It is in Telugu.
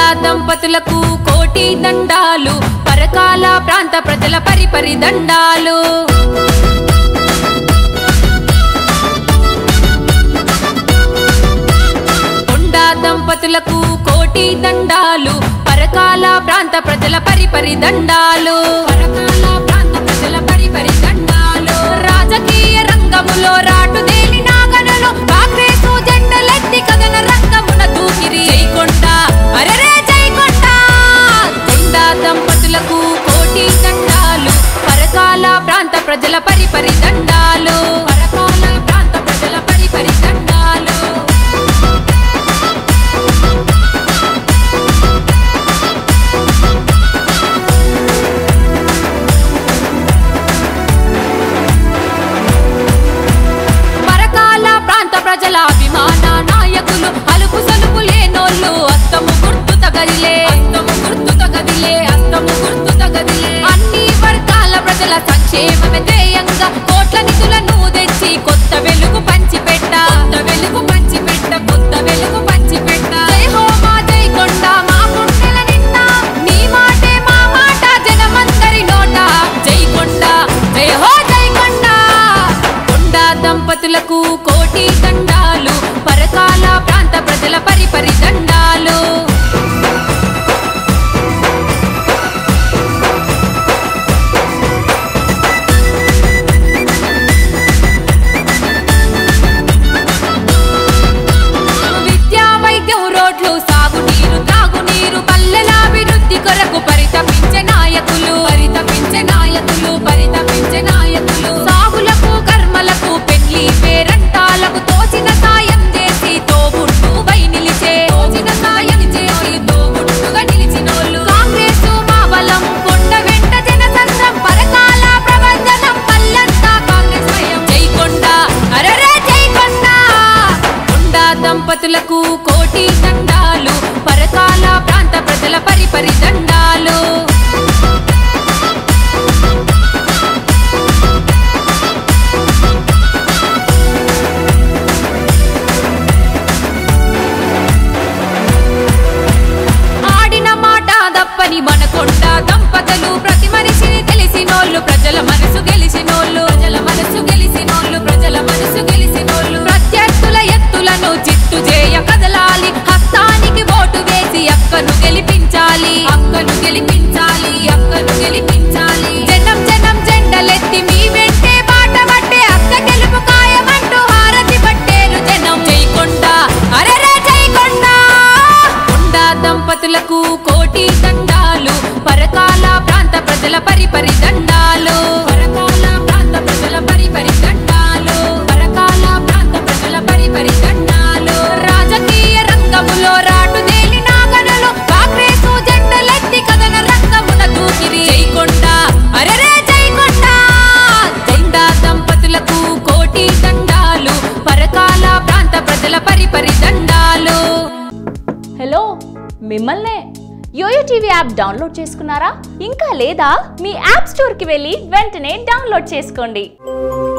దంపతులకు కోటి దండాలు పరకాల ప్రాంత ప్రజల పరిపరి దండాలు కొండా దంపతులకు కోటి దండాలు పరకాల ప్రాంత ప్రజల పరిపరి దండాలు పరకాల ప్రాంత ప్రజల పరిపరి దండాలు రాజకీయ రంగములో రాటు దేలి నాగనలు కాంగ్రెసు జెండలెత్తి కథన రంగమున దూకిరి జైకొండ అరెరే జైకొండ కొండా దంపతులకు కోటి దండాలు పరకాల ప్రాంత ప్రజల పరిపరి దండాలు పరకాల ప్రాంత ప్రజల పరిపరి దండాలు పరకాల ప్రాంత ప్రజల అభిమాన నాయకులు అలుపు సలుపు లేనోళ్ళు అత్తము గుర్తు తగదిలే అత్తము గుర్తు తగదిలే అత్తము గుర్తు తగదిలే అన్ని వర్గాల ప్రజల సంక్షేమమే ధ్యేయంగా కోట్ల నిధులను తెచ్చి కొత్త వెలుగు పంచిపెట్ట కొత్త వెలుగు పంచిపెట్ట కొత్త వెలుగు పంచిపెట్ట జై హో మా జై కొండ మా గుండెల నిండా నీ మాటే మా మాట జనమందరి నోట జై కొండ జై హో జై కొండ కొండ దంపతులకు కోటి దండాలు పరకాల ప్రాంత ప్రజల పరిపరి దండాలు విద్యా వైద్యం రోడ్లు సాగునీరు త్రాగునీరు పల్లెల అభివృద్ధి కొరకు పరితపించే నాయకులు పరితపించే నాయకులు పరితపించే నాయకులు సాగులకు కర్మలకు పెళ్లి పేరంటాలకు తోచిన సాయం చేసి తోబుట్టువై నిలిచే తోచిన సాయం చేసి తోబుట్టుగా నిలిచినోళ్ళు కాంగ్రెస్ మా బలం కొండ వెంట జనసంద్రం పరకాల ప్రబంధనం పల్లంతా కాంగ్రెస్ భయం జై కొండ అరరే జై కొండ కొండ దంపతులకు కోటి దండాలు పరకాల ప్రాంత ప్రజల పరిపరి దండాలు ఆడిన మాట దప్పని మన కొండ దంపతులు ప్రతి మనిషిని తెలిసినోళ్ళు ప్రజల మనసు గెలిచినోళ్ళు ప్రజల మనసు గెలిచినోళ్ళు ప్రజల మనసు గెలిచినోళ్ళు ప్రత్యర్థుల ఎత్తులను చిత్తు చేయ కదలాలి హస్తానికి ఓటు వేసి అక్కను గెలిపించాలి అక్కను గెలిపించాలి అక్కను గెలిపించాలి జనం జనం జెండలెత్తి మీ వెంటే బాట పట్టే అక్క గెలుపు ఖాయమంటూ హారతి పట్టేరు జనం జై కొండ అరెరే జై కొండ కొండ దంపతులకు కోటి దండాలు పరకాల ప్రాంత ప్రజల పరిపరి దండాలు పరకాల ప్రాంత ప్రజల పరిపరి దండాలు పరకాల ప్రాంత ప్రజల పరిపరి దండాలు రాజకీయ రంగములో రాటు దేలి నాగనలు కాంగ్రెసు జెండలెత్తి కథన రంగమున దూకిరి జై కొండ అరెరే జై కొండ కొండ దంపతులకు కోటి దండాలు పరకాల ప్రాంత ప్రజల పరిపరి దండాలు హలో మిమ్మల్నే యోయో టీవీ యాప్ డౌన్లోడ్ చేసుకున్నారా ఇంకా లేదా మీ యాప్ స్టోర్కి వెళ్ళి వెంటనే డౌన్లోడ్ చేసుకోండి